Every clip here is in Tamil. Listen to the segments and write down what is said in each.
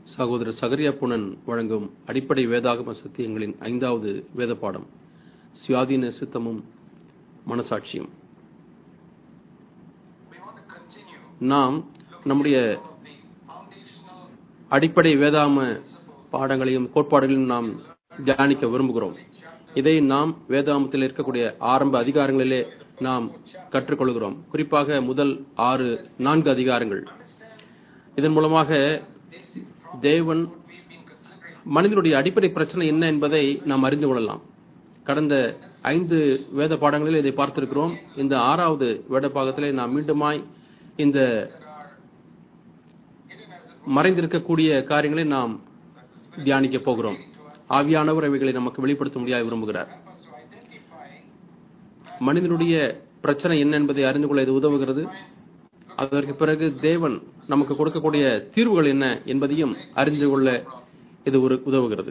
சகோதரர் சகரியா புனன் வழங்கும் அடிப்படை வேதாகம சத்தியங்களின் ஐந்தாவது வேத பாடம் சுயாதீன சித்தமும் மனசாட்சியும் We want to continue நாம் நம்முடைய the foundational அடிப்படை வேதாகம பாடங்களையும் கோட்பாடுகளையும் நாம் தியானிக்க விரும்புகிறோம் இதை நாம் வேதாகமத்தில் இருக்கக்கூடிய ஆரம்ப அதிகாரங்களிலே நாம் கற்றுக்கொள்கிறோம் குறிப்பாக முதல் ஆறு நான்கு அதிகாரங்கள் இதன் மூலமாக தேவன் மனிதனுடைய அடிப்படை பிரச்சனை என்ன என்பதை நாம் அறிந்து கொள்ளலாம் கடந்த ஐந்து வேத பாடங்களில் இதை பார்த்திருக்கிறோம் இந்த ஆறாவது வேத பாகத்திலே நாம் மீண்டுமாய் இந்த மறைந்திருக்கக்கூடிய காரியங்களை நாம் தியானிக்க போகிறோம் ஆவியானவர் இவைகளை நமக்கு வெளிப்படுத்த முடியாது விரும்புகிறார் மனிதனுடைய பிரச்சனை என்ன என்பதை அறிந்து கொள்ள இது உதவுகிறது அதற்கு பிறகு தேவன் நமக்கு கொடுக்கக்கூடிய தீர்வுகள் என்ன என்பதையும் அறிந்து கொள்ள இது ஒரு உதவுகிறது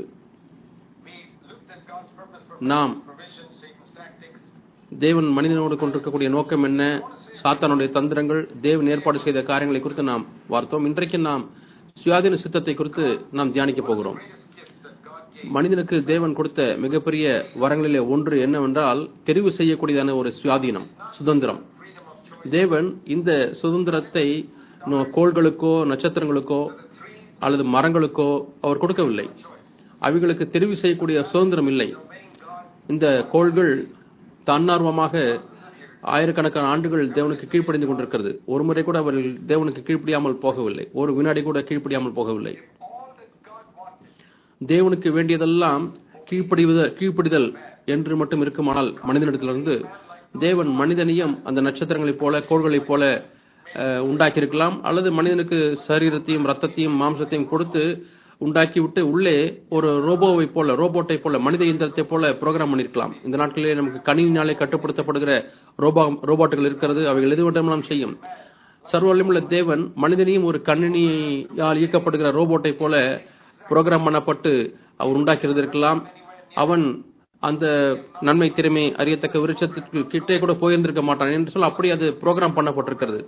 we looked at God's purpose for நாம் provision, Satan's tactics. தேவன் மனிதனோடு கொண்டிருக்கக்கூடிய நோக்கம் என்ன சாத்தானுடைய தந்திரங்கள் தேவன் ஏற்பாடு செய்த காரியங்களை குறித்து நாம் பார்த்தோம் இன்றைக்கு நாம் சுயாதீன சித்தத்தை குறித்து நாம் தியானிக்க போகிறோம் Greatest gift that God gave. மனிதனுக்கு தேவன் கொடுத்த மிகப்பெரிய வரங்களிலே ஒன்று என்னவென்றால் தெரிவு செய்யக்கூடியதான ஒரு சுயாதீனம் சுதந்திரம் Freedom of choice. தேவன் இந்த சுதந்திரத்தை நோ- கோள்களுக்கோ நட்சத்திரங்களுக்கோ அல்லது மரங்களுக்கோ அவர் கொடுக்கவில்லை அவைகளுக்கு தெரிவு செய்யக்கூடிய சுதந்திரம் இல்லை இந்த கோள்கள் தன்னார்வமாக ஆயிரக்கணக்கான ஆண்டுகள் தேவனுக்கு கீழ்ப்படிந்து கொண்டிருக்கிறது ஒரு முறை கூட அவர்கள் தேவனுக்கு கீழ்ப்படியாமல் போகவில்லை ஒரு வினாடி கூட கீழ்ப்படியாமல் போகவில்லை All that God wanted. தேவனுக்கு வேண்டியதெல்லாம் கீழ்ப்படிவத கீழ்ப்படிதல் என்று மட்டும் இருக்குமானால் மனிதனிடத்திலிருந்து தேவன் மனிதனையும் அந்த நட்சத்திரங்களைப் போல கோள்களைப் போல அஹ், உண்டாக்கியிருக்கலாம் அல்லது மனிதனுக்கு சரீரத்தையும் ரத்தத்தையும் மாம்சத்தையும் கொடுத்து உண்டாக்கிவிட்டு உள்ளே ஒரு ரோபோவை போல ரோபோட்டை போல மனித இயந்திரத்தை போல ப்ரோக்ராம் பண்ணியிருக்கலாம் இந்த நாட்களிலே நமக்கு கணினினாலே கட்டுப்படுத்தப்படுகிற ரோபோ ரோபோட்டுகள் இருக்கிறது அவைகள் எது வேண்டுமானாலும் செய்யும் சர்வவல்லமுள்ள தேவன் மனிதனையும் ஒரு கணினியால் இயக்கப்படுகிற ரோபோட்டை போல புரோகிராம் பண்ணப்பட்டு அவர் உண்டாக்கிறது இருக்கலாம் அவன் அந்த நன்மை திறமை அறியத்தக்க விருட்சத்திற்கு கிட்டே கூட போயிருந்திருக்க மாட்டான் என்று சொல்ல அப்படி அது புரோகிராம் பண்ணப்பட்டிருக்கிறது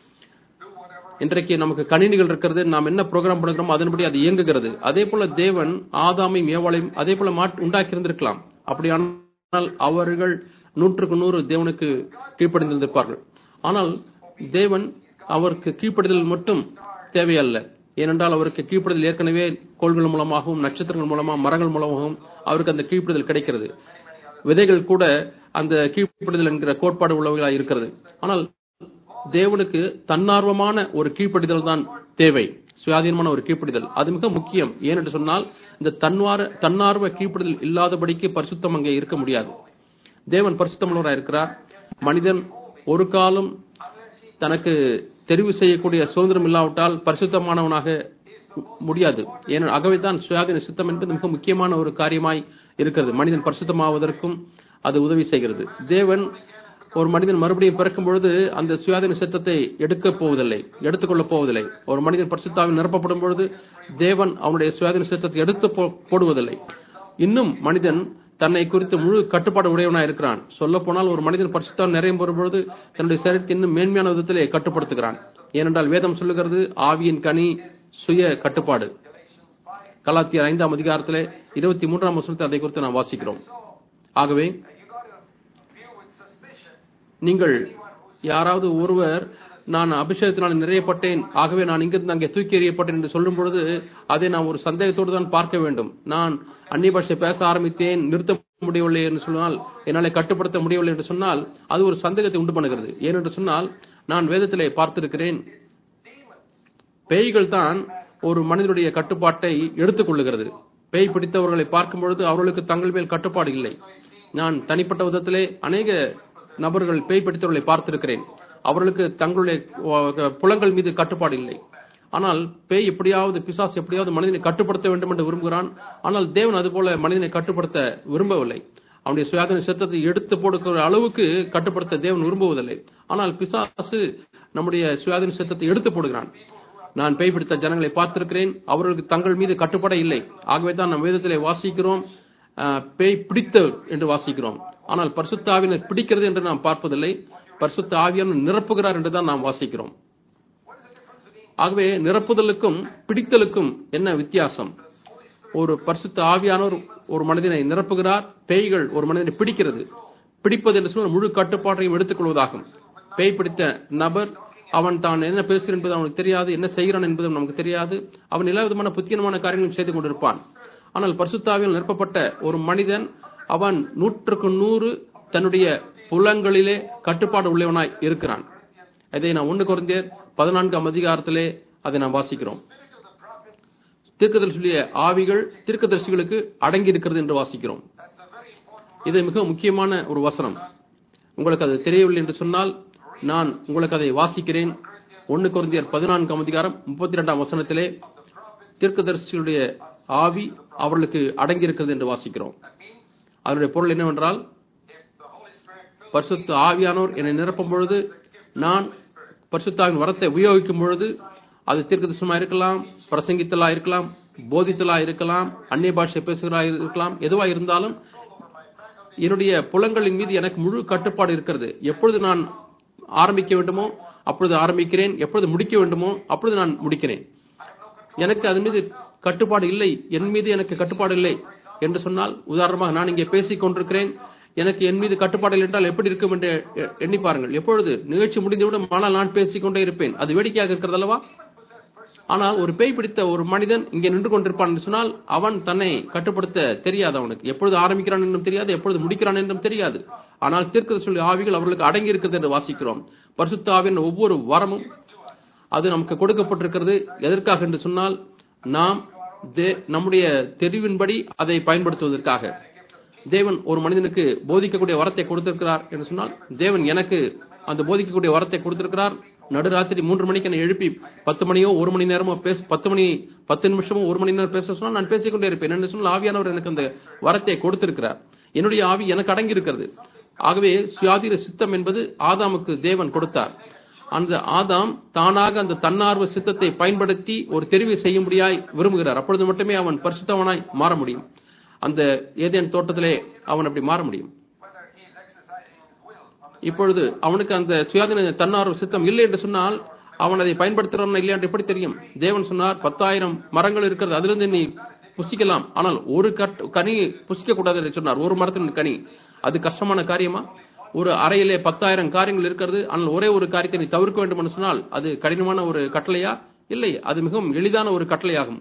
இன்றைக்கு நமக்கு கணினிகள் இருக்கிறது நாம் என்ன ப்ரோக்ராம் பண்ணுகிறோமோ அதன்படி அது இயங்குகிறது அதே போல தேவன் ஆதாமையும் ஏவாளையும் அதே போல மாட் உண்டாக்கி இருந்திருக்கலாம் அப்படியானால் அவர்கள் நூற்றுக்கு நூறு தேவனுக்கு கீழ்ப்படிந்திருந்திருப்பார்கள் ஆனால் தேவன் அவருக்கு கீழ்ப்படிதல் மட்டும் தேவையல்ல ஏனென்றால் அவருக்கு கீழ்ப்படிதல் ஏற்கனவே கோள்கள் மூலமாகவும் நட்சத்திரங்கள் மூலமாக மரங்கள் மூலமாகவும் அவருக்கு அந்த கீழ்ப்படிதல் கிடைக்கிறது விதைகள் கூட அந்த கீழ்ப்படிதல் என்கிற கோட்பாடு உள்ளவைகளாக இருக்கிறது ஆனால் தேவனுக்கு தன்னார்வமான ஒரு கீழ்ப்படிதல் தான் தேவை சுயாதீனமான ஒரு கீழ்ப்படிதல் அது மிக முக்கியம் ஏனென்று சொன்னால் இந்த தன்வார தன்னார்வ கீழ்ப்படிதல் இல்லாதபடிக்கு பரிசுத்தம் அங்கே இருக்க முடியாது தேவன் பரிசுத்தமுள்ளவராக இருக்கிறார் மனிதன் ஒரு காலம் தனக்கு தெரிவு செய்யக்கூடிய சுதந்திரம் இல்லாவிட்டால் பரிசுத்தமானவனாக முடியாது ஏன்னா ஆகவே தான் சுயாதீன சித்தம் என்பது மிக முக்கியமான ஒரு காரியமாய் இருக்கிறது மனிதன் பரிசுத்தமாவதற்கும் அது உதவி செய்கிறது தேவன் ஒரு மனிதன் மறுபடியும் பிறக்கும் பொழுது அந்த சுயாதீன சித்தத்தை எடுக்க போவதில்லை எடுத்துக்கொள்ளப் போவதில்லை ஒரு மனிதன் பரிசுத்தாவில் நிரப்பப்படும் பொழுது தேவன் அவனுடைய சுயாதீன சித்தத்தை எடுத்து போ- போடுவதில்லை இன்னும் மனிதன் தன்னை குறித்து முழு கட்டுப்பாடு உடையவனாக இருக்கிறான் சொல்ல போனால் ஒரு மனிதன் பரிசுத்தால் நிறைய பொழுது தன்னுடைய சரீரத்தை இன்னும் மேன்மையான விதத்திலே கட்டுப்படுத்துகிறான் ஏனென்றால் வேதம் சொல்லுகிறது ஆவியின் கனி சுய கட்டுப்பாடு கலாத்தியர் ஐந்தாம் அதிகாரத்திலே இருபத்தி மூன்றாம் வசனத்தை அதை குறித்து நாம் வாசிக்கிறோம் ஆகவே You got to view with suspicion நீங்கள் யாராவது ஒருவர் நான் அபிஷேகத்தினால் நிறையப்பட்டேன் ஆகவே நான் இங்கிருந்து அங்கே தூக்கி எறியப்பட்டேன் என்று சொல்லும் பொழுது அதை நான் ஒரு சந்தேகத்தோடு தான் பார்க்க வேண்டும் நான் அந்நிய பாஷை பேச ஆரம்பித்தேன் நிறுத்த முடியவில்லை என்று சொன்னால் என்னாலே கட்டுப்படுத்த முடியவில்லை என்று சொன்னால் அது ஒரு சந்தேகத்தை உண்டு பண்ணுகிறது ஏனென்று சொன்னால் நான் வேதத்திலே பார்த்திருக்கிறேன் பேய்கள் தான் ஒரு மனிதனுடைய கட்டுப்பாட்டை எடுத்துக்கொள்ளுகிறது பேய் பிடித்தவர்களை பார்க்கும் பொழுது அவர்களுக்கு தங்கள் மேல் கட்டுப்பாடு இல்லை நான் தனிப்பட்ட விதத்திலே அநேக நபர்கள் பேய் பிடித்தவர்களை பார்த்திருக்கிறேன் அவர்களுக்கு தங்களுடைய அஹ், புலங்கள் மீது கட்டுப்பாடு இல்லை ஆனால் பேய் எப்படியாவது பிசாஸ் எப்படியாவது மனிதனை கட்டுப்படுத்த வேண்டும் என்று விரும்புகிறான் ஆனால் தேவன் அதுபோல மனிதனை கட்டுப்படுத்த விரும்பவில்லை அவனுடைய சுயாதீன சித்தத்தை எடுத்து போடுக்கிற அளவுக்கு கட்டுப்படுத்த தேவன் விரும்புவதில்லை ஆனால் பிசாசு நம்முடைய சுயாதீன சித்தத்தை எடுத்து போடுகிறான் நான் பேய் பிடித்த ஜனங்களை பார்த்திருக்கிறேன் அவர்களுக்கு தங்கள் மீது கட்டுப்பாடே இல்லை ஆகவே தான் நம் வேதத்திலே வாசிக்கிறோம் அஹ், பேய் பிடித்த என்று வாசிக்கிறோம் ஆனால் பரிசுத்த ஆவியினர் பிடிக்கிறது என்று நாம் பார்ப்பதில்லை பரிசுத்த ஆவியான நிரப்புகிறார் என்று தான் நாம் வாசிக்கிறோம் What is the difference ஆகவே நிரப்புதலுக்கும் பிடித்தலுக்கும் என்ன வித்தியாசம் ஒரு பரிசுத்த ஆவியானவர் ஒரு மனிதனை நிரப்புகிறார் பேய்கள் ஒரு மனிதனை பிடிக்கிறது பிடிப்பது என்று சொன்னால் முழு கட்டுப்பாட்டையும் எடுத்துக்கொள்வதாகும் பேய் பிடித்த நபர் அவன் தான் என்ன பேசுகிறான் என்பது அவனுக்கு தெரியாது என்ன செய்கிறான் என்பது நமக்கு தெரியாது அவன் எல்லா விதமான புத்தியமான காரியங்களும் செய்து கொண்டிருப்பான் ஆனால் பரிசுத்தாவியில் நிரப்பப்பட்ட ஒரு மனிதன் அவன் நூற்றுக்கு நூறு தன்னுடைய புலங்களிலே கட்டுப்பாடு உள்ளவனாய் இருக்கிறான் இதை நான் ஒன்று குறைந்தேர் பதினான்காம் அதிகாரத்திலே அதை நாம் வாசிக்கிறோம் தீர்க்கதரிசியுடைய ஆவிகள் தீர்க்கதரிசிகளுக்கு அடங்கி இருக்கிறது என்று வாசிக்கிறோம் இது மிக முக்கியமான ஒரு வசனம் உங்களுக்கு அது தெரியவில்லை என்று சொன்னால் நான் உங்களுக்கு அதை வாசிக்கிறேன் ஒன்னு குருந்தியர் பதினான்காம் அதிகாரம் முப்பத்தி இரண்டாம் வசனத்திலே தீர்க்கதரிசிகளுடைய ஆவி அவர்களுக்கு அடங்கி இருக்கிறது என்று வாசிக்கிறோம் அதனுடைய பொருள் என்னவென்றால் பரிசுத்த ஆவியானோர் என்னை நிரப்பும் பொழுது நான் பரிசுத்தாவின் வரத்தை உபயோகிக்கும் பொழுது அது தீர்க்கதரிசனமா இருக்கலாம் பிரசங்கித்தலா இருக்கலாம் போதித்தலா இருக்கலாம் அந்நிய பாஷை பேசுகிறா இருக்கலாம் எதுவா இருந்தாலும் என்னுடைய புலங்களின் மீது எனக்கு முழு கட்டுப்பாடு இருக்கிறது எப்பொழுது நான் ஆரம்பிக்க வேண்டுமோ அப்பொழுது ஆரம்பிக்கிறேன் எப்பொழுது முடிக்க வேண்டுமோ அப்பொழுது நான் முடிக்கிறேன் எனக்கு அது மீது கட்டுப்பாடு இல்லை என் மீது எனக்கு கட்டுப்பாடு இல்லை என்று சொன்னால் உதாரணமாக நான் இங்கே பேசிக் கொண்டிருக்கிறேன் எனக்கு என் மீது கட்டுப்பாடு இல்லை என்றால் எப்படி இருக்கும் என்று எ- எண்ணி பாருங்கள் எப்பொழுது நிகழ்ச்சி முடிந்துவிடும் ஆனால் நான் பேசிக்கொண்டே இருப்பேன் அது வேடிக்கையாக இருக்கிறது அல்லவா ஆனால் ஒரு பேய் பிடித்த ஒரு மனிதன் இங்கே நின்று கொண்டிருப்பான் என்று சொன்னால் அவன் தன்னை கட்டுப்படுத்த தெரியாது அவனுக்கு எப்பொழுது ஆரம்பிக்கிறான் என்றும் தெரியாது எப்பொழுது முடிக்கிறான் என்றும் தெரியாது ஆனால் தீர்க்க சொல்லி ஆவிகள் அவர்களுக்கு அடங்கி இருக்கிறது என்று வாசிக்கிறோம் பரிசுத்த ஆவியின் ஒவ்வொரு வரமும் அது நமக்கு கொடுக்கப்பட்டிருக்கிறது எதற்காக என்று சொன்னால் நாம் தே- நம்முடைய தெரிவின்படி அதை பயன்படுத்துவதற்காக தேவன் ஒரு மனிதனுக்கு போதிக்கக்கூடிய வரத்தை கொடுத்திருக்கிறார் என்று சொன்னால் தேவன் எனக்கு அந்த போதிக்கக்கூடிய வரத்தை கொடுத்திருக்கிறார் நடுராத்திரி மூன்று மணிக்கு என்னை எழுப்பி பத்து மணியோ ஒரு மணி நேரமோ பேச பத்து மணி பத்து நிமிஷமோ ஒரு மணி நேரம் பேச சொன்னால் நான் பேசிக்கொண்டே இருப்பேன் என்று சொன்னால் ஆவியானவர் எனக்கு அந்த வரத்தை கொடுத்திருக்கிறார் என்னுடைய ஆவி எனக்கு அடங்கி இருக்கிறது ஆகவே சுயாதீன சித்தம் என்பது ஆதாமுக்கு தேவன் கொடுத்தார் அந்த ஆதாம் தானாக அந்த தன்னார்வ சித்தத்தை பயன்படுத்தி ஒரு தெரிவை செய்யும்படியாய் விரும்புகிறார் அப்பொழுது மட்டுமே அவன் பரிசுத்தவனாய் மாற முடியும் அந்த ஏதேன் தோட்டத்திலே அவன் அப்படி மாற முடியும் whether he is exercising his will on the இப்பொழுது அவனுக்கு அந்த சுயாதீன தன்னார்வ சித்தம் இல்லை என்று சொன்னால் அவன் அதை பயன்படுத்துறான் இல்லையா என்று எப்படி தெரியும் தேவன் சொன்னார் பத்தாயிரம் மரங்கள் இருக்கிறது அதிலிருந்து நீ புசிக்கலாம் ஆனால் ஒரு கட் கனி புசிக்க கூடாது என்று சொன்னார் ஒரு மரத்தின் கனி அது கஷ்டமான காரியமா ஒரு அறையிலே பத்தாயிரம் காரியங்கள் இருக்கிறது ஆனால் ஒரே ஒரு காரியத்தை நீ தவிர்க்க வேண்டும் என்று சொன்னால் அது கடினமான ஒரு கட்டளையா இல்லை அது மிகவும் எளிதான ஒரு கட்டளையாகும்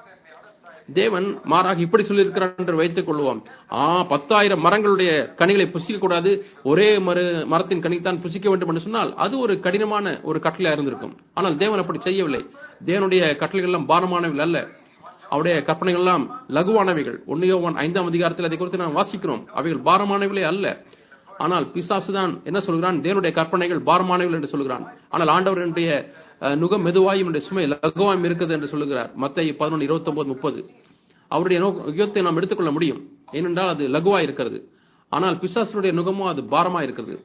தேவன் மாறாக இப்படி சொல்லியிருக்கிறார் என்று வைத்துக் கொள்வோம் ஆ பத்தாயிரம் மரங்களுடைய கனிகளை புசிக்க கூடாது ஒரே மர மரத்தின் கனித்தான் புசிக்க வேண்டும் என்று சொன்னால் அது ஒரு கடினமான ஒரு கட்டளையா இருந்திருக்கும் ஆனால் தேவன் அப்படி செய்யவில்லை தேவனுடைய கட்டளைகள் எல்லாம் பாரமானவைகள் அல்ல அவருடைய கற்பனைகள் எல்லாம் லகுவானவைகள் ஒன்னையோ ஒன் ஐந்தாம் அதிகாரத்தில் அதை குறித்து நாம் வாசிக்கிறோம் அவைகள் பாரமானவைகளே அல்ல ஆனால் பிசாசுதான் என்ன சொல்கிறான் தேவனுடைய கற்பனைகள் பாரமானவைகள் என்று சொல்கிறான் ஆனால் ஆண்டவருடைய அஹ், நுகம் மெதுவாயும் என்னுடைய சுமை லகுவாயும் இருக்குது என்று சொல்லுகிறார் மத்திய பதினொன்று இருபத்தி ஒன்பது முப்பது அவருடைய நோக்க- யுகத்தை நாம் எடுத்துக்கொள்ள முடியும் ஏனென்றால் அது லகுவா இருக்கிறது ஆனால் பிசாசனுடைய நுகமோ அது பாரமா இருக்கிறது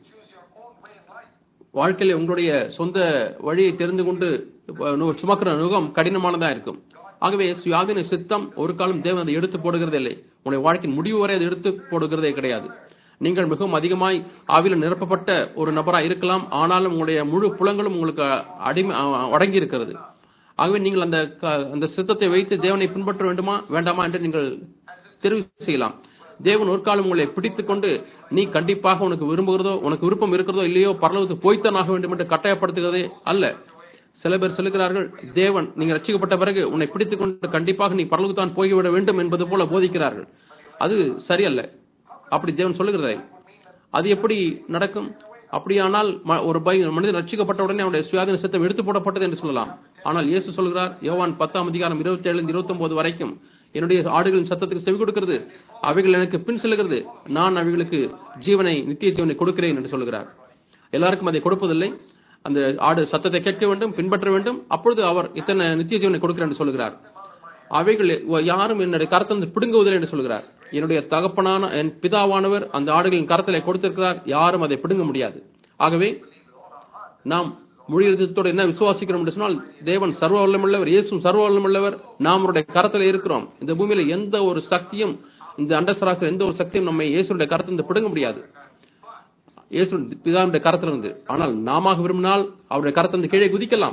வாழ்க்கையில உங்களுடைய சொந்த வழியை தெரிந்து கொண்டு அஹ், நு- சுமக்கிற நுகம் கடினமானதா இருக்கும் ஆகவே சுயாதீன சித்தம் ஒரு காலம் தேவன் அதை எடுத்து போடுகிறதே இல்லை உங்களுடைய வாழ்க்கையின் முடிவு வரை அதை எடுத்து போடுகிறதே கிடையாது நீங்கள் மிகவும் அதிகமாய் ஆவில நிரப்பப்பட்ட ஒரு நபராக இருக்கலாம் ஆனாலும் உங்களுடைய முழு புலங்களும் உங்களுக்கு அடிமை அ- அடங்கி இருக்கிறது ஆகவே நீங்கள் அந்த க- அந்த சித்தத்தை வைத்து தேவனை பின்பற்ற வேண்டுமா வேண்டாமா என்று நீங்கள் தெரிவு செய்யலாம் தேவன் ஒரு காலம் உங்களை பிடித்துக் கொண்டு நீ கண்டிப்பாக உனக்கு விரும்புகிறதோ உனக்கு விருப்பம் இருக்கிறதோ இல்லையோ பரலோகத்துக்கு போய்த்தான் ஆக வேண்டும் என்று கட்டாயப்படுத்துகிறதே அல்ல சில பேர் சொல்லுகிறார்கள் தேவன் நீங்க ரட்சிக்கப்பட்ட பிறகு உன்னை பிடித்துக் கொண்டு கண்டிப்பாக நீ பரலோகத்தான் போய்விட வேண்டும் என்பது போல போதிக்கிறார்கள் அது சரியல்ல அப்படி தேவன் சொல்லுகிறதே அது எப்படி நடக்கும் அப்படியானால் ம- ஒரு பை மனிதன் ரட்சிக்கப்பட்ட உடனே அவனுடைய சுயாதீன சித்தம் எடுத்து போடப்பட்டது என்று சொல்லலாம் ஆனால் இயேசு சொல்கிறார் யோவான் பத்தாம் அதிகாரம் இருபத்தி ஏழு இருபத்தி ஒன்பது வரைக்கும் என்னுடைய ஆடுகளின் சத்தத்துக்கு செவி கொடுக்கிறது அவைகள் எனக்கு பின் செல்கிறது நான் அவைகளுக்கு ஜீவனை நித்திய ஜீவனை கொடுக்கிறேன் என்று சொல்கிறார் எல்லாருக்கும் அதை கொடுப்பதில்லை அந்த ஆடு சத்தத்தை கேட்க வேண்டும் பின்பற்ற வேண்டும் அப்பொழுது அவர் இத்தனை நித்திய ஜீவனை கொடுக்கிறேன் என்று சொல்கிறார் அவைகள் யாரும் என்னுடைய கரத்திலிருந்து பிடுங்குவதில்லை என்று சொல்கிறார் என்னுடைய தகப்பனான என் பிதாவானவர் அந்த ஆடுகளின் கரத்திலே கொடுத்திருக்கிறார் யாரும் அதை பிடுங்க முடியாது ஆகவே நாம் முழு இதயத்தோடு என்ன விசுவாசிக்கிறோம் என்று சொன்னால் தேவன் சர்வ வல்லமுள்ளவர் இயேசும் சர்வ வல்லமுள்ளவர் நாம் அவருடைய கரத்தில் இருக்கிறோம் இந்த பூமியில எந்த ஒரு சக்தியும் இந்த அண்டசராசில் எந்த ஒரு சக்தியும் நம்மை இயேசுடைய கரத்திலிருந்து பிடுங்க முடியாது இயேசு பிதாவுடைய கரத்திலிருந்து ஆனால் நாம விரும்பினால் அவருடைய கரத்திலிருந்து கீழே குதிக்கலாம்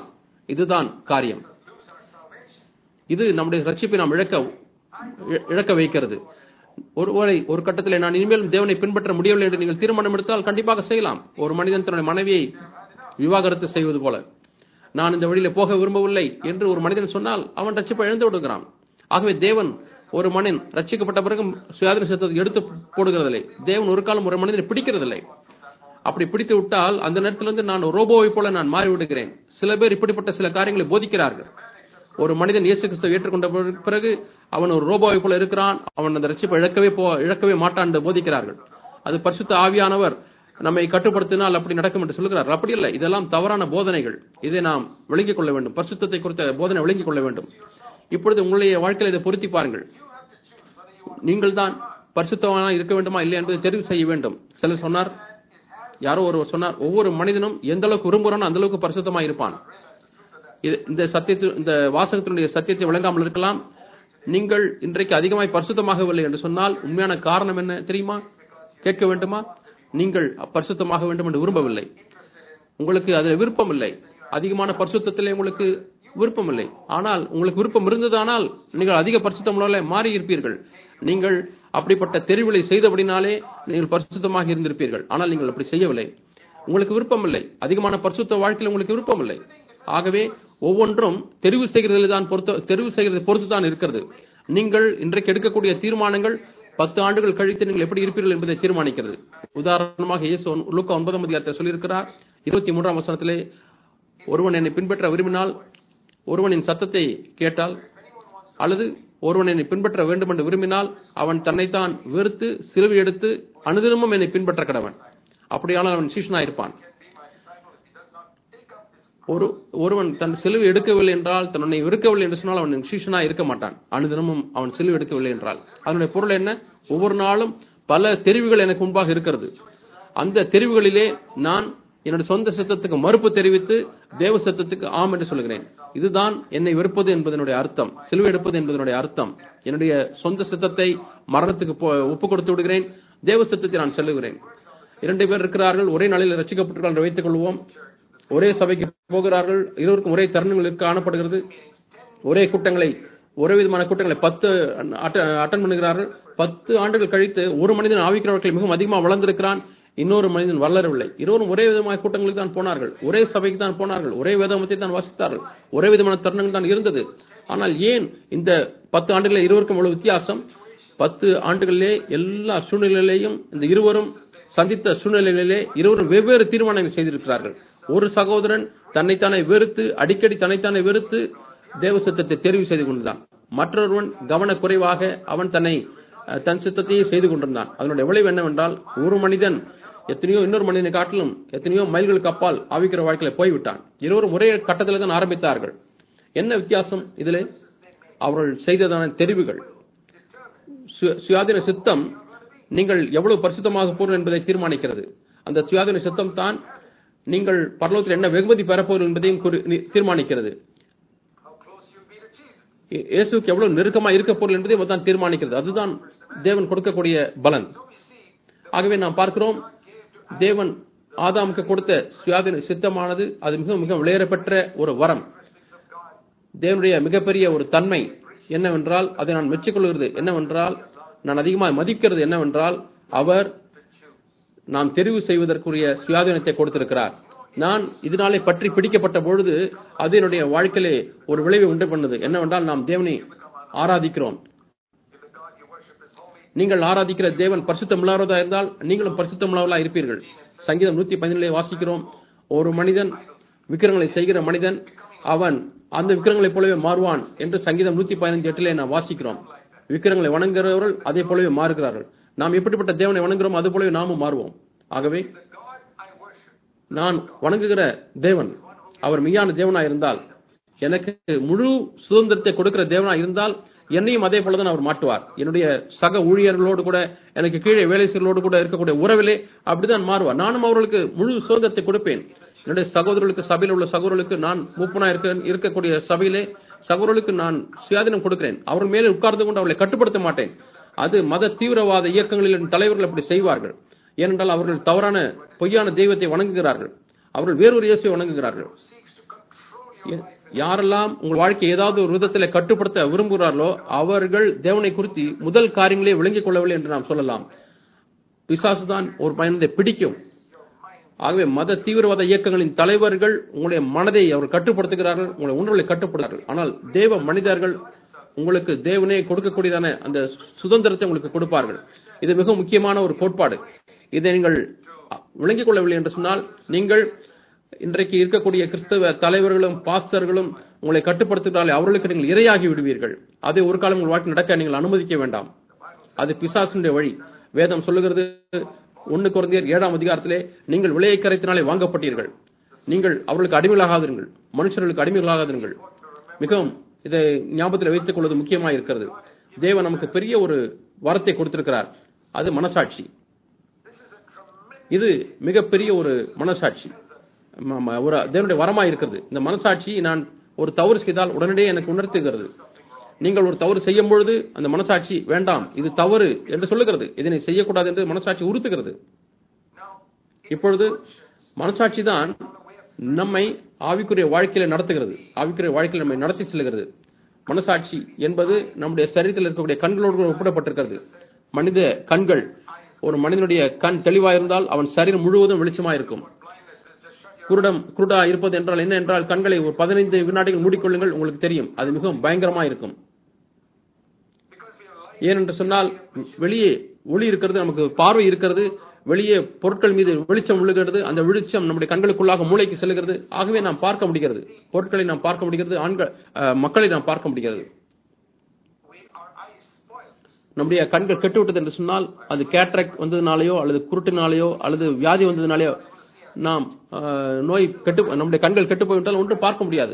இதுதான் காரியம் lose our salvation. இது நம்முடைய ரட்சிப்பை நாம் இழக்க இ- இழக்க வைக்கிறது ஒருவேளை ஒரு கட்டத்தில் நான் இனிமேல் தேவனை பின்பற்ற முடியவில்லை என்று நீங்கள் தீர்மானம் எடுத்தால் கண்டிப்பாக செய்யலாம் ஒரு மனிதன் தன்னுடைய மனைவியை விவாகரத்து செய்வது போல நான் இந்த வழியில போக விரும்பவில்லை என்று ஒரு மனிதன் சொன்னால் அவன் ரட்சிப்பை இழந்து விடுகிறான் ஆகவே தேவன் ஒரு மனிதன் ரட்சிக்கப்பட்ட பிறகு சுயாதீன சித்தத்தை எடுத்து போடுகிறதில்லை தேவன் ஒரு காலம் ஒரு மனிதனை பிடிக்கிறதில்லை அப்படி பிடித்து விட்டால் அந்த நேரத்திலிருந்து நான் ரோபோவை போல நான் மாறி விடுகிறேன் சில பேர் இப்படிப்பட்ட சில காரியங்களை போதிக்கிறார்கள் ஒரு மனிதன் இயேசு கிறிஸ்துவை ஏற்றுக்கொண்ட பிறகு- பிறகு அவன் ஒரு ரோபோவை போல இருக்கிறான் அவன் அந்த ரட்சிப்பை இழக்கவே போ இழக்கவே மாட்டான் என்று போதிக்கிறார்கள் அது பரிசுத்த ஆவியானவர் நம்மை கட்டுப்படுத்தினால் அப்படி நடக்கும் என்று சொல்கிறார் அப்படி இல்லை இதெல்லாம் தவறான போதனைகள் இதை நாம் விளங்கிக் கொள்ள வேண்டும் பரிசுத்தத்தை குறித்த போதனை விளங்கிக் கொள்ள வேண்டும் இப்பொழுது உங்களுடைய வாழ்க்கையில் இதை பொருத்தி பாருங்கள் நீங்கள் தான் பரிசுத்தவானா இருக்க வேண்டுமா இல்லை என்பதை தெரிவு செய்ய வேண்டும் சிலர் சொன்னார் யாரோ ஒருவர் சொன்னார் ஒவ்வொரு மனிதனும் எந்த அளவுக்கு விரும்புகிறானோ அந்த அளவுக்கு பரிசுத்தமா இருப்பான் இது இந்த சத்தியத்தில் இந்த வாசகத்தினுடைய சத்தியத்தை விளங்காமல் இருக்கலாம் நீங்கள் இன்றைக்கு அதிகமாய் பரிசுத்தமாகவில்லை என்று சொன்னால் உண்மையான காரணம் என்ன தெரியுமா கேட்க வேண்டுமா நீங்கள் பரிசுத்தமாக வேண்டும் என்று விரும்பவில்லை உங்களுக்கு அதில் விருப்பம் இல்லை அதிகமான பரிசுத்தத்திலே உங்களுக்கு விருப்பம் இல்லை ஆனால் உங்களுக்கு விருப்பம் இருந்ததானால் நீங்கள் அதிக பரிசுத்தமுள்ள மாறி இருப்பீர்கள் நீங்கள் அப்படிப்பட்ட தெரிவுகளை செய்தபடினாலே நீங்கள் பரிசுத்தமாக இருந்திருப்பீர்கள் ஆனால் நீங்கள் அப்படி செய்யவில்லை உங்களுக்கு விருப்பம் இல்லை அதிகமான பரிசுத்த வாழ்க்கையில் உங்களுக்கு விருப்பம் இல்லை ஆகவே ஒவ்வொன்றும் தெரிவு செய்கிறதில் தான் பொறுத்து தெரிவு செய்கிறது பொறுத்து தான் இருக்கிறது நீங்கள் இன்றைக்கு எடுக்கக்கூடிய தீர்மானங்கள் பத்து ஆண்டுகள் கழித்து நீங்கள் எப்படி இருப்பீர்கள் என்பதை தீர்மானிக்கிறது உதாரணமாக இயேசு லூக்கா ஒன்பதாம் அதிகாரத்தை சொல்லியிருக்கிறார் இருபத்தி மூன்றாம் வசனத்திலே ஒருவன் என்னை பின்பற்ற விரும்பினால் ஒருவனின் சத்தத்தை கேட்டால் அல்லது ஒருவன் என்னை பின்பற்ற வேண்டும் என்று விரும்பினால் அவன் தன்னைத்தான் வெறுத்து சிலுவை எடுத்து அனுதினமும் என்னை பின்பற்ற கடவன் அப்படியானால் அவன் சீஷனாயிருப்பான் ஒரு ஒருவன் தன் சிலுவை எடுக்கவில்லை என்றால் தன்னை வெறுக்கவில்லை என்று சொன்னால் அவன் சீஷனா இருக்க மாட்டான் அனுதினமும் அவன் சிலுவை எடுக்கவில்லை என்றால் அதனுடைய பொருள் என்ன ஒவ்வொரு நாளும் பல தெரிவுகள் எனக்கு முன்பாக இருக்கிறது அந்த தெரிவுகளிலே நான் என்னுடைய சொந்த சித்தத்துக்கு மறுப்பு தெரிவித்து தேவ சித்தத்துக்கு ஆம் என்று சொல்கிறேன் இதுதான் என்னை வெறுப்பது என்பதனுடைய அர்த்தம் சிலுவை எடுப்பது என்பதனுடைய அர்த்தம் என்னுடைய சொந்த சித்தத்தை மரணத்துக்கு ஒப்பு கொடுத்து விடுகிறேன் தேவ சித்தத்தை நான் செல்லுகிறேன் இரண்டு பேர் இருக்கிறார்கள் ஒரே நாளில் ரசிக்கப்பட்டிருக்கிறார்கள் என்று வைத்துக் கொள்வோம் ஒரே சபைக்கு போகிறார்கள் இருவருக்கும் ஒரே தருணங்கள் காணப்படுகிறது ஒரே கூட்டங்களை ஒரே விதமான கூட்டங்களை பத்து அட்டன் பண்ணுகிறார்கள் பத்து ஆண்டுகள் கழித்து ஒரு மனிதன் ஆவிக்கிறவர்கள் மிகவும் அதிகமாக வளர்ந்திருக்கிறான் இன்னொரு மனிதன் வளரவில்லை இருவரும் ஒரே விதமான கூட்டங்களுக்கு தான் போனார்கள் ஒரே சபைக்கு தான் போனார்கள் ஒரே வேதமத்தை தான் வாசித்தார்கள் ஒரே விதமான தருணங்கள் தான் இருந்தது ஆனால் ஏன் இந்த பத்து ஆண்டுகளில் இருவருக்கும் இவ்வளவு வித்தியாசம் பத்து ஆண்டுகளிலே எல்லா சூழ்நிலையிலேயும் இந்த இருவரும் சந்தித்த சூழ்நிலைகளிலே இருவரும் வெவ்வேறு தீர்மானங்கள் செய்திருக்கிறார்கள் ஒரு சகோதரன் தன்னைத்தானே வெறுத்து அடிக்கடி தன்னைத்தானே வெறுத்து தேவ சித்தத்தை தெரிவு செய்து கொண்டிருந்தான் மற்றொருவன் கவனக்குறைவாக அவன் தன்னை தன் சித்தத்தையே செய்து கொண்டிருந்தான் அதனுடைய விளைவு என்னவென்றால் ஒரு மனிதன் எத்தனையோ இன்னொரு மனிதனை காட்டிலும் எத்தனையோ மைல்களுக்கு அப்பால் ஆவிக்கிற வாழ்க்கையில போய்விட்டான் இருவரும் ஒரே கட்டத்தில் தான் ஆரம்பித்தார்கள் என்ன வித்தியாசம் இதிலே அவர்கள் செய்ததான தெரிவுகள் சுயாதீன சித்தம் நீங்கள் எவ்வளவு பரிசுத்தமாக போறோம் என்பதை தீர்மானிக்கிறது அந்த சுயாதீன சித்தம் தான் நீங்கள் பரலோகத்தில் என்ன வெகுமதி பெறப்போம் என்பதையும் தீர்மானிக்கிறது இயேசுக்கு எவ்வளவு நெருக்கமா இருக்க பொருள் என்பதையும் தான் தீர்மானிக்கிறது அதுதான் தேவன் கொடுக்கக்கூடிய பலன் ஆகவே நாம் பார்க்கிறோம் தேவன் ஆதாமுக்கு கொடுத்த சுயாதீன சித்தமானது அது மிக மிக விளையரப்பெற்ற ஒரு வரம் தேவனுடைய மிகப்பெரிய ஒரு தன்மை என்னவென்றால் அதை நான் மெச்சிக்கொள்கிறது என்னவென்றால் நான் அதிகமாக மதிக்கிறது என்னவென்றால் அவர் நாம் தெரிவு செய்வதற்குரிய சுயாதீனத்தை கொடுத்திருக்கிறார் நான் இதனாலே பற்றி பிடிக்கப்பட்ட பொழுது அது என்னுடைய வாழ்க்கையிலே ஒரு விளைவை உண்டு பண்ணது என்னவென்றால் நாம் தேவனை ஆராதிக்கிறோம் நீங்கள் ஆராதிக்கிற தேவன் பரிசுத்தமில்லாததா இருந்தால் நீங்களும் பரிசுத்தமில்லாதவர்களா இருப்பீர்கள் சங்கீதம் நூத்தி பதினேழு வாசிக்கிறோம் ஒரு மனிதன் விக்கிரங்களை செய்கிற மனிதன் அவன் அந்த விக்கிரங்களைப் போலவே மாறுவான் என்று சங்கீதம் நூத்தி பதினஞ்சு எட்டிலே நாம் வாசிக்கிறோம் விக்கிரங்களை வணங்குகிறவர்கள் அதே போலவே மாறுகிறார்கள் நாம் எப்படிப்பட்ட தேவனை வணங்குகிறோம் அது போலவே நாமும் மாறுவோம் ஆகவே நான் வணங்குகிற தேவன் அவர் மெய்யான தேவனா இருந்தால் எனக்கு முழு சுதந்திரத்தை கொடுக்கிற தேவனா இருந்தால் என்னையும் அதே போலதான் அவர் மாட்டுவார் என்னுடைய சக ஊழியர்களோடு கூட எனக்கு கீழே வேலை செய்களோடு கூட இருக்கக்கூடிய உறவிலே அப்படிதான் மாறுவார் நானும் அவர்களுக்கு முழு சுதந்திரத்தை கொடுப்பேன் என்னுடைய சகோதரர்களுக்கு சபையில் உள்ள சகோதரர்களுக்கு நான் மூப்பனா இருக்க இருக்கக்கூடிய சபையிலே சகோதரர்களுக்கு நான் சுயாதீனம் கொடுக்கிறேன் அவர்கள் மேலே உட்கார்ந்து கொண்டு அவர்களை கட்டுப்படுத்த மாட்டேன் அது மத தீவிரவாத இயக்கங்களின் தலைவர்கள் அப்படி செய்வார்கள் ஏனென்றால் அவர்கள் தவறான பொய்யான தெய்வத்தை வணங்குகிறார்கள் அவர்கள் வேறொரு இயேசுவை வணங்குகிறார்கள் யாரெல்லாம் உங்கள் வாழ்க்கையை ஏதாவது ஒரு விதத்தில் கட்டுப்படுத்த விரும்புகிறார்களோ அவர்கள் தேவனை குறித்து முதல் காரியங்களே விளங்கிக் கொள்ளவில்லை என்று நாம் சொல்லலாம் பிசாசுதான் ஒரு பயணத்தை பிடிக்கும் ஆகவே மத தீவிரவாத இயக்கங்களின் தலைவர்கள் உங்களுடைய மனதை அவர் கட்டுப்படுத்துகிறார்கள் உங்களுடைய உணர்வுகளை கட்டுப்படுகிறார்கள் ஆனால் தேவ மனிதர்கள் உங்களுக்கு தேவனே கொடுக்கக்கூடியதான அந்த சுதந்திரத்தை உங்களுக்கு கொடுப்பார்கள் இது மிக முக்கியமான ஒரு கோட்பாடு இதை நீங்கள் விளங்கிக் கொள்ளவில்லை என்று சொன்னால் நீங்கள் இன்றைக்கு இருக்கக்கூடிய கிறிஸ்தவ தலைவர்களும் பாஸ்டர்களும் உங்களை கட்டுப்படுத்துகிறார்கள் அவர்களுக்கு நீங்கள் இரையாகி விடுவீர்கள் அதை ஒரு காலம் உங்கள் வாழ்க்கை நடக்க நீங்கள் அனுமதிக்க வேண்டாம் அது பிசாசுடைய வழி வேதம் சொல்லுகிறது ஒன்னு குறைந்தியர் ஏழாம் அதிகாரத்திலே நீங்கள் விலையை கரைத்தினாலே வாங்கப்பட்டீர்கள் நீங்கள் அவர்களுக்கு அடிமைகளாகாதீர்கள் மனுஷர்களுக்கு அடிமைகளாகாதீர்கள் மிகவும் இதை ஞாபகத்தில் வைத்துக் கொள்வது முக்கியமாக இருக்கிறது தேவன் நமக்கு பெரிய ஒரு வரத்தை கொடுத்திருக்கிறார் அது மனசாட்சி இது மிகப்பெரிய ஒரு மனசாட்சி ம- ம- ஒரு தேவனுடைய வரமா இருக்கிறது இந்த மனசாட்சி நான் ஒரு தவறு செய்தால் உடனடியே எனக்கு உணர்த்துகிறது நீங்கள் ஒரு தவறு செய்யும் பொழுது அந்த மனசாட்சி வேண்டாம் இது தவறு என்று சொல்லுகிறது இதனை செய்யக்கூடாது என்று மனசாட்சி உறுத்துகிறது இப்பொழுது மனசாட்சி தான் நம்மை ஆவிக்குரிய வாழ்க்கையில நடத்துகிறது ஆவிக்குரிய வாழ்க்கையில் நம்மை நடத்தி செல்கிறது மனசாட்சி என்பது நம்முடைய சரீரத்தில் இருக்கக்கூடிய கண்களோடு கூட ஒப்பிடப்பட்டிருக்கிறது மனித கண்கள் ஒரு மனிதனுடைய கண் தெளிவா இருந்தால் அவன் சரீரம் முழுவதும் வெளிச்சமா இருக்கும் குருடம் குருடா இருப்பது என்றால் என்ன என்றால் கண்களை ஒரு பதினைந்து வினாடிகள் மூடிக்கொள்ளுங்கள் உங்களுக்கு தெரியும் அது மிகவும் பயங்கரமா இருக்கும் ஏனென்று சொன்னால் வெளியே ஒளி இருக்கிறது நமக்கு பார்வை இருக்கிறது வெளியே பொருட்கள் மீது வெளிச்சம் விழுகிறது அந்த வெளிச்சம் நம்முடைய கண்களுக்குள்ளாக மூளைக்கு செல்கிறது ஆகவே நாம் பார்க்க முடிகிறது பொருட்களை நாம் பார்க்க முடிகிறது ஆண்கள் அஹ், மக்களை நாம் பார்க்க முடிகிறது We, our eyes spoiled. நம்முடைய கண்கள் கெட்டுவிட்டது என்று சொன்னால் அது கேட்ராக்ட் வந்ததுனாலேயோ அல்லது குருட்டினாலேயோ அல்லது வியாதி வந்ததுனாலேயோ நாம் அஹ், நோய் கெட்டு நம்முடைய கண்கள் கெட்டு போய்விட்டால் ஒன்றும் பார்க்க முடியாது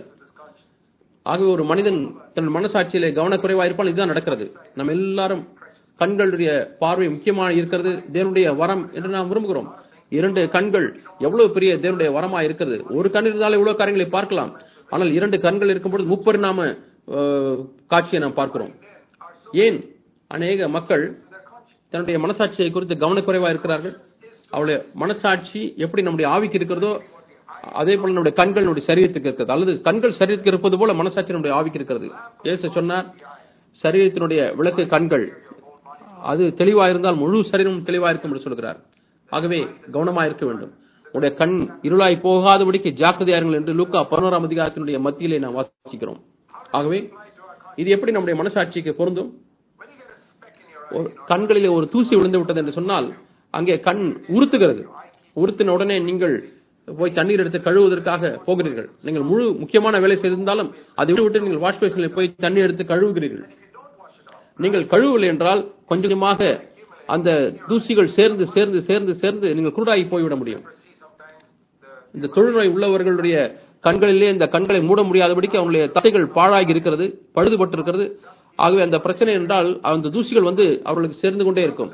ஆகவே ஒரு மனிதன் தன் மனசாட்சியிலே கவனக்குறைவா இருப்பால் இதுதான் நடக்கிறது நம்ம எல்லாரும் கண்களுடைய பார்வை முக்கியமாக இருக்கிறது தேவனுடைய வரம் என்று நாம் விரும்புகிறோம் இரண்டு கண்கள் எவ்வளவு பெரிய தேவனுடைய வரமா இருக்கிறது ஒரு கண் இருந்தாலே இவ்வளவு காரியங்களை பார்க்கலாம் ஆனால் இரண்டு கண்கள் இருக்கும்போது முப்பரிணாம அஹ், காட்சியை நாம் பார்க்கிறோம் ஏன் அநேக மக்கள் தன்னுடைய மனசாட்சியை குறித்து கவனக்குறைவா இருக்கிறார்கள் அவளுடைய மனசாட்சி எப்படி நம்முடைய ஆவிக்கு இருக்கிறதோ அதே போல நம்முடைய கண்கள் நம்முடைய சரீரத்துக்கு இருக்கிறது அல்லது கண்கள் சரீரத்துக்கு இருப்பது போல மனசாட்சி நம்முடைய ஆவிக்கு இருக்கிறது இயேசு சொன்னார் சரீரத்தினுடைய விளக்கு கண்கள் அது தெளிவா இருந்தால் முழு சரீரமும் தெளிவா இருக்கும் என்று சொல்கிறார் ஆகவே கவனமா இருக்க வேண்டும் உடைய கண் இருளாய் போகாதபடிக்கு ஜாக்கிரதையா இருங்கள் என்று லூக்கா பதினோராம் அதிகாரத்தினுடைய மத்தியிலே நாம் வாசிக்கிறோம் ஆகவே இது எப்படி நம்முடைய மனசாட்சிக்கு பொருந்தும் When you get a speck in your ஒரு கண்களிலே ஒரு தூசி விழுந்து விட்டது என்று சொன்னால் அங்கே கண் உறுத்துகிறது உறுத்தின உடனே நீங்கள் போய் தண்ணீர் எடுத்து கழுவுவதற்காக போகிறீர்கள் நீங்கள் முழு முக்கியமான வேலை செய்திருந்தாலும் அதை விட்டு நீங்கள் வாஷ் பேஷனில் போய் தண்ணீர் எடுத்து கழுவுகிறீர்கள் நீங்கள் கழுவவில்லை என்றால் கொஞ்சம் கொஞ்சமாக அந்த தூசிகள் சேர்ந்து சேர்ந்து சேர்ந்து சேர்ந்து நீங்கள் குருடாகி போய்விட முடியும் see sometimes the இந்த தொழுநோய் உள்ளவர்களுடைய கண்களிலே இந்த கண்களை மூட முடியாதபடிக்கு அவங்களுடைய தசைகள் பாழாகி இருக்கிறது பழுதுபட்டு இருக்கிறது ஆகவே அந்த பிரச்சனை என்றால் அந்த தூசிகள் வந்து அவர்களுக்கு சேர்ந்து கொண்டே இருக்கும்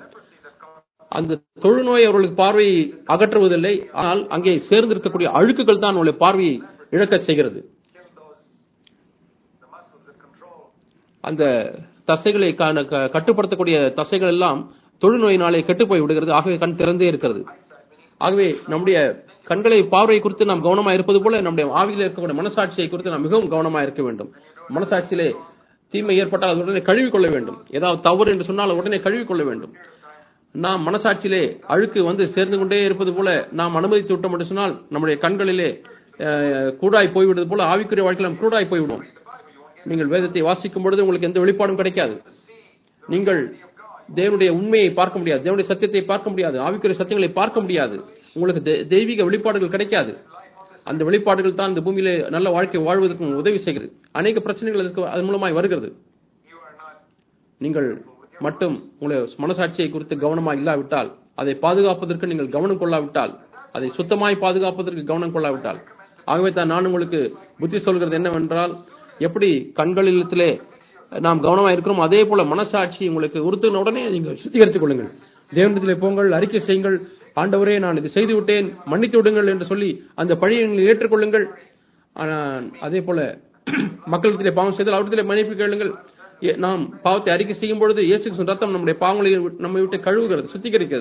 அந்த தொழுநோய் அவர்களுக்கு பார்வையை அகற்றுவதில்லை ஆனால் அங்கே சேர்ந்து இருக்கக்கூடிய அழுக்குகள் தான் அவங்களுடைய பார்வையை இழக்கச் செய்கிறது kill those the muscles that control அந்த தசைகளை காண- க- கட்டுப்படுத்தக்கூடிய தசைகள் எல்லாம் தொழுநோயினாலே கெட்டுப்போய் விடுகிறது ஆகவே கண் திறந்தே இருக்கிறது ஆகவே நம்முடைய கண்களை பார்வை குறித்து நாம் கவனமா இருப்பது போல நம்முடைய ஆவியில் இருக்கக்கூடிய மனசாட்சியை குறித்து நாம் மிகவும் கவனமா இருக்க வேண்டும் மனசாட்சியிலே தீமை ஏற்பட்டால் அது உடனே கழுவிக்கொள்ள வேண்டும் ஏதாவது தவறு என்று சொன்னால் உடனே கழுவிக்கொள்ள வேண்டும் நாம் மனசாட்சியிலே அழுக்கு வந்து சேர்ந்து கொண்டே இருப்பது போல நாம் அனுமதித்து விட்டோம் என்று சொன்னால் நம்முடைய கண்களிலே அஹ், கூடாய் போய்விடுவது போல ஆவிக்குரிய வாழ்க்கையில் நாம் கூடாய் போய்விடும் நீங்கள் வேதத்தை வாசிக்கும் பொழுது உங்களுக்கு எந்த வெளிப்பாடும் கிடைக்காது நீங்கள் தேவனுடைய உண்மையை பார்க்க முடியாது தேவனுடைய சத்தியத்தை பார்க்க முடியாது ஆவிக்குரிய சத்தியங்களை பார்க்க முடியாது உங்களுக்கு தெ- தெய்வீக வெளிப்பாடுகள் கிடைக்காது அந்த வெளிப்பாடுகள் தான் இந்த பூமியிலே நல்ல வாழ்க்கை வாழ்வதற்கு உதவி செய்கிறது அநேக பிரச்சனைகள் அதுக்கு அதன் மூலமாய் வருகிறது you are not நீங்கள் மட்டும் உங்களுடைய மனசாட்சியை குறித்து கவனமாக இல்லாவிட்டால் அதை பாதுகாப்பதற்கு நீங்கள் கவனம் கொள்ளாவிட்டால் அதை சுத்தமாய் பாதுகாப்பதற்கு கவனம் கொள்ளாவிட்டால் ஆகவே தான் நான் உங்களுக்கு புத்தி சொல்கிறது என்னவென்றால் எப்படி கண்களிலத்திலே நாம் கவனமாக இருக்கிறோம் அதே போல மனசாட்சி உங்களுக்கு உறுத்தின உடனே நீங்கள் சுத்திகரித்துக் கொள்ளுங்கள் தேவனத்திலே போங்கள் அறிக்கை செய்யுங்கள் ஆண்டவரே நான் இது செய்து விட்டேன் மன்னித்து விடுங்கள் என்று சொல்லி அந்த பழியை நீங்கள் ஏற்றுக்கொள்ளுங்கள் ஆனால் அதே போல மக்களிடத்திலே பாவம் செய்தால் அவரிடத்திலே மன்னிப்பு கேளுங்கள் ஏ- நாம் பாவத்தை அறிக்கை செய்யும் பொழுது இயேசு கிறிஸ்துவின் ரத்தம் நம்முடைய பாவங்களை விட்டு- நம்மை விட்டு கழுவுகிறது சுத்திகரிக்கிறது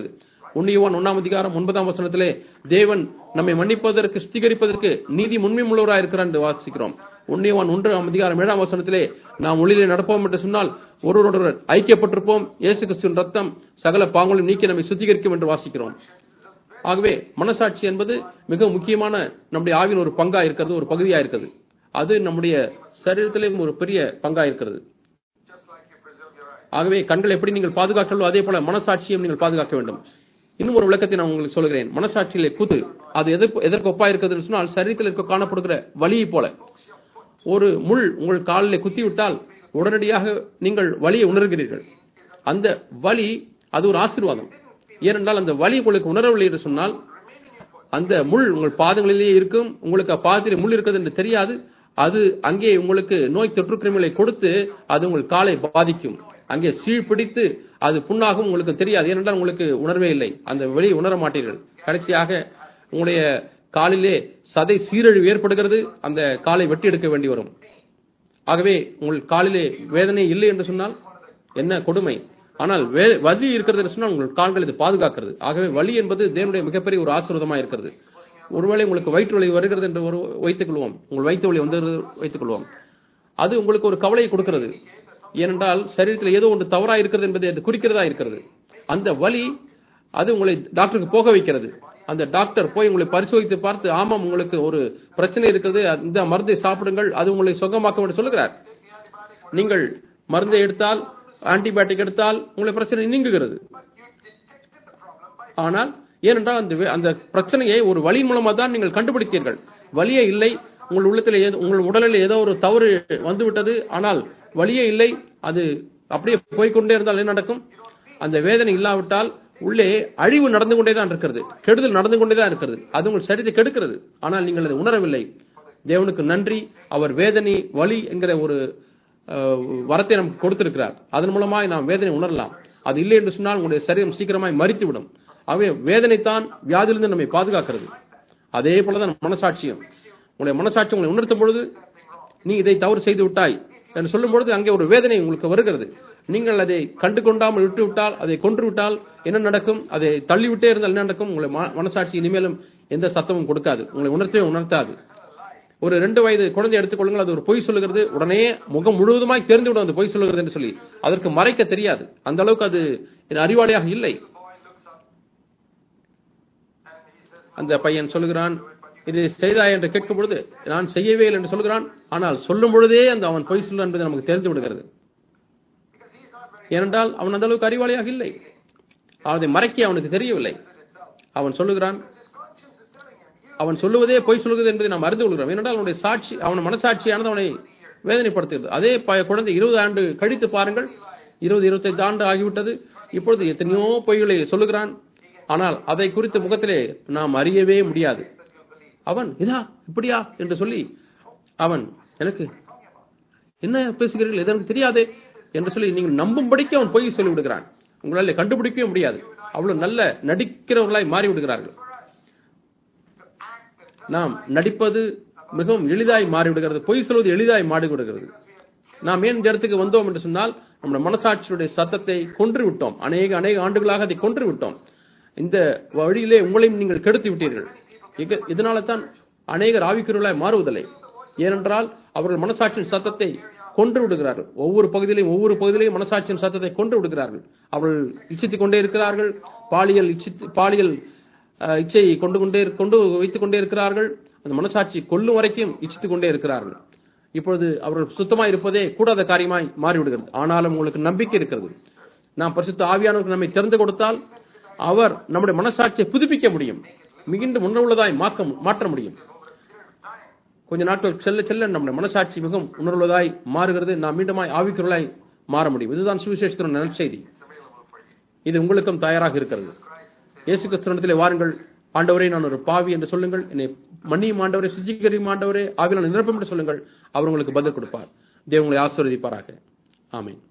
உன்னியவான் ஒன்னாம் அதிகாரம் ஒன்பதாம் வசனத்திலே தேவன் நம்மை மன்னிப்பதற்கு சுத்திகரிப்பதற்கு நீதி உண்மை உள்ளவராக இருக்கிறார் என்று வாசிக்கிறோம் உன்னியவான் ஒன்றாம் அதிகாரம் ஏழாம் வசனத்திலே நாம் ஒளியிலே நடப்போம் என்று சொன்னால் ஒருவரோடொருவர் ஐக்கியப்பட்டிருப்போம் இயேசு கிறிஸ்துவின் ரத்தம் சகல பாவங்களையும் நீக்கி நம்மை சுத்திகரிக்கும் என்று வாசிக்கிறோம் ஆகவே மனசாட்சி என்பது மிக முக்கியமான நம்முடைய ஆவின் ஒரு பங்கா இருக்கிறது ஒரு பகுதியா இருக்கிறது அது நம்முடைய சரீரத்திலேயும் ஒரு பெரிய பங்கா இருக்கிறது Just like you preserve your eyes. ஆகவே கண்களை எப்படி நீங்கள் பாதுகாக்கலோ அதே போல மனசாட்சியும் நீங்கள் பாதுகாக்க வேண்டும் இன்னும் ஒரு விளக்கத்தை நான் உங்களுக்கு சொல்கிறேன் மனசாட்சியிலே குது அது எதற்கு எதற்கு ஒப்பா இருக்கிறது சொன்னால் சரீரத்தில் இருக்க காணப்படுகிற வலியை போல ஒரு முள் உங்கள் காலில் குத்தி விட்டால் உடனடியாக நீங்கள் வலியை உணர்கிறீர்கள் அந்த வலி அது ஒரு ஆசீர்வாதம் ஏனென்றால் அந்த வலி உங்களுக்கு உணரவில்லை என்று சொன்னால் அந்த முள் உங்கள் பாதங்களிலேயே இருக்கும் உங்களுக்கு பாதத்தில் முள் இருக்கிறது என்று தெரியாது அது அங்கே உங்களுக்கு நோய் தொற்று கிருமிகளை கொடுத்து அது உங்கள் காலை பாதிக்கும் அங்கே சீழ் பிடித்து அது புண்ணாகும் உங்களுக்கு தெரியாது ஏனென்றால் உங்களுக்கு உணர்வே இல்லை அந்த வெளியை உணர மாட்டீர்கள் கடைசியாக உங்களுடைய காலிலே சதை சீரழிவு ஏற்படுகிறது அந்த காலை வெட்டி எடுக்க வேண்டி வரும் ஆகவே உங்கள் காலிலே வேதனை இல்லை என்று சொன்னால் என்ன கொடுமை ஆனால் வே- வலி இருக்கிறது என்று சொன்னால் உங்கள் கால்கள் இது பாதுகாக்கிறது ஆகவே வலி என்பது தேவனுடைய மிகப்பெரிய ஒரு ஆசீர்வாதமாக இருக்கிறது ஒருவேளை உங்களுக்கு வயிற்று வலி வருகிறது என்று ஒரு வைத்துக் கொள்வோம் உங்கள் வயிற்று வலி வந்து வைத்துக் கொள்வோம் அது உங்களுக்கு ஒரு கவலையை கொடுக்கிறது ஏனென்றால் சரீரத்தில் ஏதோ ஒன்று தவறா இருக்கிறது என்பதை அது குறிக்கிறதா இருக்கிறது அந்த வலி அது உங்களை டாக்டருக்கு போக வைக்கிறது அந்த டாக்டர் போய் உங்களை பரிசோதித்து பார்த்து ஆமாம் உங்களுக்கு ஒரு பிரச்சனை இருக்கிறது இந்த மருந்தை சாப்பிடுங்கள் அது உங்களை சுகமாக்கும் என்று சொல்லுகிறார் நீங்கள் மருந்தை எடுத்தால் ஆன்டிபயோட்டிக் எடுத்தால் உங்களை பிரச்சனை நீங்குகிறது ஆனால் ஏனென்றால் அந்த வே- அந்த பிரச்சனையை ஒரு வழி மூலமா தான் நீங்கள் கண்டுபிடித்தீர்கள் வழியே இல்லை உங்கள் உள்ளத்தில் ஏதோ உங்கள் உடலில் ஏதோ ஒரு தவறு வந்துவிட்டது ஆனால் வழியே இல்லை அது அப்படியே போய்க்கொண்டே இருந்தால் என்ன நடக்கும் அந்த வேதனை இல்லாவிட்டால் உள்ளே அழிவு நடந்து கொண்டே தான் இருக்கிறது கெடுதல் நடந்து கொண்டே தான் இருக்கிறது அது உங்கள் சரீரத்தை கெடுக்கிறது ஆனால் நீங்கள் அதை உணரவில்லை தேவனுக்கு நன்றி அவர் வேதனை வலி என்கிற ஒரு அஹ், வரத்தை நமக்கு கொடுத்திருக்கிறார் அதன் மூலமாய் நாம் வேதனை உணரலாம் அது இல்லை என்று சொன்னால் உங்களுடைய சரீரம் சீக்கிரமாய் மறித்துவிடும் ஆகவே வேதனைத்தான் வியாதியிலிருந்து நம்மை பாதுகாக்கிறது அதே போலதான் மனசாட்சியம் உங்களுடைய மனசாட்சி உங்களை உணர்த்தும் பொழுது நீ இதை தவறு செய்து விட்டாய் என்று சொல்லும் பொழுது அங்கே ஒரு வேதனை உங்களுக்கு வருகிறது நீங்கள் அதை கண்டு கொண்டாமல் விட்டு விட்டால் அதை கொன்று விட்டால் என்ன நடக்கும் அதை தள்ளிவிட்டே இருந்தால் என்ன நடக்கும் உங்களை ம- மனசாட்சி இனிமேலும் எந்த சத்தமும் கொடுக்காது உங்களை உணர்த்தவே உணர்த்தாது ஒரு ரெண்டு வயது குழந்தை எடுத்துக்கொள்ளுங்கள் அது ஒரு பொய் சொல்லுகிறது உடனே முகம் முழுவதுமாய் தெரிந்து விடும் அந்த பொய் சொல்லுகிறது என்று சொல்லி அதற்கு மறைக்க தெரியாது அந்த அளவுக்கு அது அறிவாளியாக இல்லை அந்த பையன் சொல்லுகிறான் இதை செய்தாய் என்று கேட்கும் பொழுது நான் செய்யவே இல்லை என்று சொல்லுகிறான் ஆனால் சொல்லும் பொழுதே அந்த அவன் பொய் சொல்ல என்பது நமக்கு தெரிந்து விடுகிறது ஏனென்றால் அவன் அந்த அளவுக்கு அறிவாளியாக இல்லை அதை மறைக்க அவனுக்கு தெரியவில்லை அவன் சொல்லுகிறான் அவன் சொல்லுவதே பொய் சொல்லுகிறது என்பதை நாம் அறிந்து கொள்கிறோம் ஏனென்றால் அவனுடைய சாட்சி அவன் மனசாட்சியானது அவனை வேதனைப்படுத்துகிறது அதே ப- குழந்தை இருபது ஆண்டு கழித்து பாருங்கள் இருபது இருபத்தைந்து ஆண்டு ஆகிவிட்டது இப்பொழுது எத்தனையோ பொய்களை சொல்லுகிறான் ஆனால் அதை குறித்த முகத்திலே நாம் அறியவே முடியாது அவன் இதா இப்படியா என்று சொல்லி அவன் எனக்கு என்ன பேசுகிறீர்கள் இது எனக்கு தெரியாதே என்று சொல்லி நீங்கள் நம்பும்படிக்கு அவன் பொய் சொல்லி விடுகிறான் உங்களால் கண்டுபிடிக்கவே முடியாது அவ்வளவு நல்ல நடிக்கிறவர்களாய் மாறி விடுகிறார்கள் நாம் நடிப்பது மிகவும் எளிதாய் மாறிவிடுகிறது பொய் சொல்வது எளிதாய் மாறிவிடுகிறது நாம் ஏன் இந்த இடத்துக்கு வந்தோம் என்று சொன்னால் நம்முடைய மனசாட்சியுடைய சத்தத்தை கொன்று விட்டோம் அநேக அநேக ஆண்டுகளாக அதை கொன்று விட்டோம் இந்த வழியிலே உங்களையும் நீங்கள் கெடுத்து விட்டீர்கள் இக- இதனால தான் அநேகர் ஆவிக்குரியவர்களாய் மாறுவதில்லை ஏனென்றால் அவர்கள் மனசாட்சியின் சத்தத்தை கொன்று விடுகிறார்கள் ஒவ்வொரு பகுதியிலையும் ஒவ்வொரு பகுதியிலையும் மனசாட்சியின் சத்தத்தை கொன்று விடுகிறார்கள் அவர்கள் இச்சித்துக் கொண்டே இருக்கிறார்கள் பாலியல் இச்சித்து பாலியல் அஹ், இச்சையை கொண்டு கொண்டே கொண்டு வைத்துக் கொண்டே இருக்கிறார்கள் அந்த மனசாட்சி கொல்லும் வரைக்கும் இச்சித்துக் கொண்டே இருக்கிறார்கள் இப்பொழுது அவர்கள் சுத்தமாய் இருப்பதே கூடாத காரியமாய் மாறிவிடுகிறது ஆனாலும் உங்களுக்கு நம்பிக்கை இருக்கிறது நாம் பரிசுத்த ஆவியானவருக்கு நம்மை திறந்து கொடுத்தால் அவர் நம்முடைய மனசாட்சியை புதுப்பிக்க முடியும் மிகுந்த உணர்வுள்ளதாய் மாற்ற மாற்ற முடியும் கொஞ்ச நாட்கள் செல்ல செல்ல நம்முடைய மனசாட்சி மிகவும் உணர்வுள்ளதாய் மாறுகிறது நாம் மீண்டுமாய் ஆவிக்குறளாய் மாற முடியும் இதுதான் சுவிசேஷத்தின் நற்செய்தி இது உங்களுக்கும் தயாராக இருக்கிறது இயேசு கிறிஸ்துவத்திலே வாருங்கள் ஆண்டவரே நான் ஒரு பாவி என்று சொல்லுங்கள் என்னை மன்னியும் ஆண்டவரே சுஜிகரியும் ஆண்டவரே ஆவியான நிரப்பம் என்று சொல்லுங்கள் அவர் உங்களுக்கு பதில் கொடுப்பார் தேவங்களை ஆசீர்வதிப்பாராக ஆமென்